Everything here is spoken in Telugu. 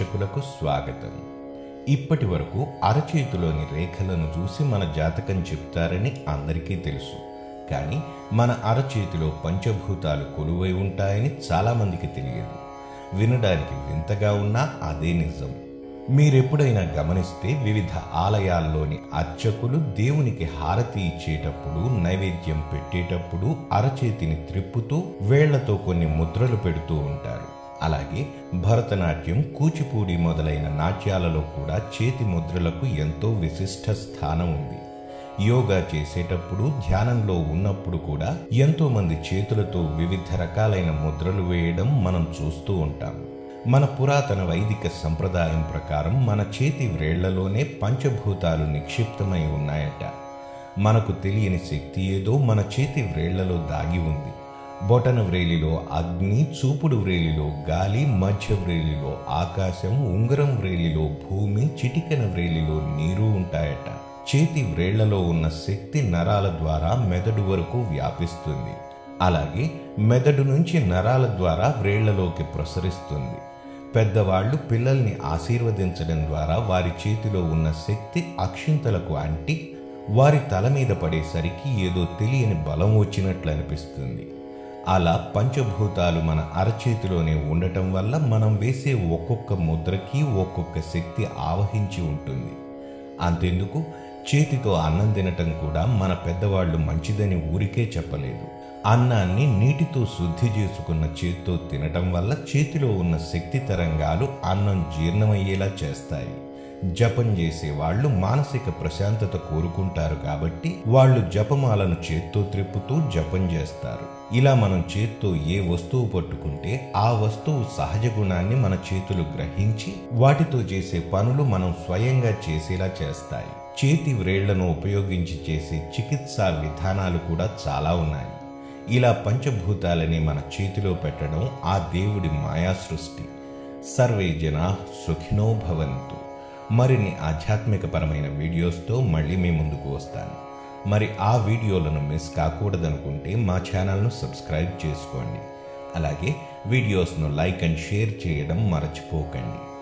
ప్రేక్షకులకు స్వాగతం ఇప్పటి వరకు అరచేతిలోని రేఖలను చూసి మన జాతకం చెప్తారని అందరికీ తెలుసు కానీ మన అరచేతిలో పంచభూతాలు కొలువై ఉంటాయని చాలామందికి తెలియదు వినడానికి వింతగా ఉన్నా అదే నిజం మీరెప్పుడైనా గమనిస్తే వివిధ ఆలయాల్లోని అర్చకులు దేవునికి హారతి ఇచ్చేటప్పుడు నైవేద్యం పెట్టేటప్పుడు అరచేతిని త్రిప్పుతూ వేళ్లతో కొన్ని ముద్రలు పెడుతూ ఉంటారు అలాగే భరతనాట్యం కూచిపూడి మొదలైన నాట్యాలలో కూడా చేతి ముద్రలకు ఎంతో విశిష్ట స్థానం ఉంది యోగా చేసేటప్పుడు ధ్యానంలో ఉన్నప్పుడు కూడా ఎంతో మంది చేతులతో వివిధ రకాలైన ముద్రలు వేయడం మనం చూస్తూ ఉంటాం మన పురాతన వైదిక సంప్రదాయం ప్రకారం మన చేతి వ్రేళ్లలోనే పంచభూతాలు నిక్షిప్తమై ఉన్నాయట మనకు తెలియని శక్తి ఏదో మన చేతి వ్రేళ్లలో దాగి ఉంది బొటన వ్రేలిలో అగ్ని చూపుడు వ్రేలిలో గాలి మధ్య వ్రేలిలో ఆకాశం ఉంగరం వ్రేలిలో భూమి చిటికెన వ్రేలిలో నీరు ఉంటాయట చేతి వ్రేళ్లలో ఉన్న శక్తి నరాల ద్వారా మెదడు వరకు వ్యాపిస్తుంది అలాగే మెదడు నుంచి నరాల ద్వారా వ్రేళ్లలోకి ప్రసరిస్తుంది పెద్దవాళ్లు పిల్లల్ని ఆశీర్వదించడం ద్వారా వారి చేతిలో ఉన్న శక్తి అక్షింతలకు అంటి వారి తల మీద పడేసరికి ఏదో తెలియని బలం వచ్చినట్లు అనిపిస్తుంది అలా పంచభూతాలు మన అరచేతిలోనే ఉండటం వల్ల మనం వేసే ఒక్కొక్క ముద్రకి ఒక్కొక్క శక్తి ఆవహించి ఉంటుంది అంతెందుకు చేతితో అన్నం తినటం కూడా మన పెద్దవాళ్ళు మంచిదని ఊరికే చెప్పలేదు అన్నాన్ని నీటితో శుద్ధి చేసుకున్న చేత్తో తినటం వల్ల చేతిలో ఉన్న శక్తి తరంగాలు అన్నం జీర్ణమయ్యేలా చేస్తాయి జపం చేసే వాళ్ళు మానసిక ప్రశాంతత కోరుకుంటారు కాబట్టి వాళ్ళు జపమాలను చేత్తో త్రిప్పుతూ జపం చేస్తారు ఇలా మనం చేత్తో ఏ వస్తువు పట్టుకుంటే ఆ వస్తువు సహజ గుణాన్ని మన చేతులు గ్రహించి వాటితో చేసే పనులు మనం స్వయంగా చేసేలా చేస్తాయి చేతి వ్రేళ్లను ఉపయోగించి చేసే చికిత్సా విధానాలు కూడా చాలా ఉన్నాయి ఇలా పంచభూతాలని మన చేతిలో పెట్టడం ఆ దేవుడి మాయా సృష్టి సర్వే జన సుఖినో భవంతు మరిన్ని ఆధ్యాత్మికపరమైన వీడియోస్తో మళ్ళీ మీ ముందుకు వస్తాను మరి ఆ వీడియోలను మిస్ కాకూడదనుకుంటే మా ఛానల్ను సబ్స్క్రైబ్ చేసుకోండి అలాగే వీడియోస్ను లైక్ అండ్ షేర్ చేయడం మరచిపోకండి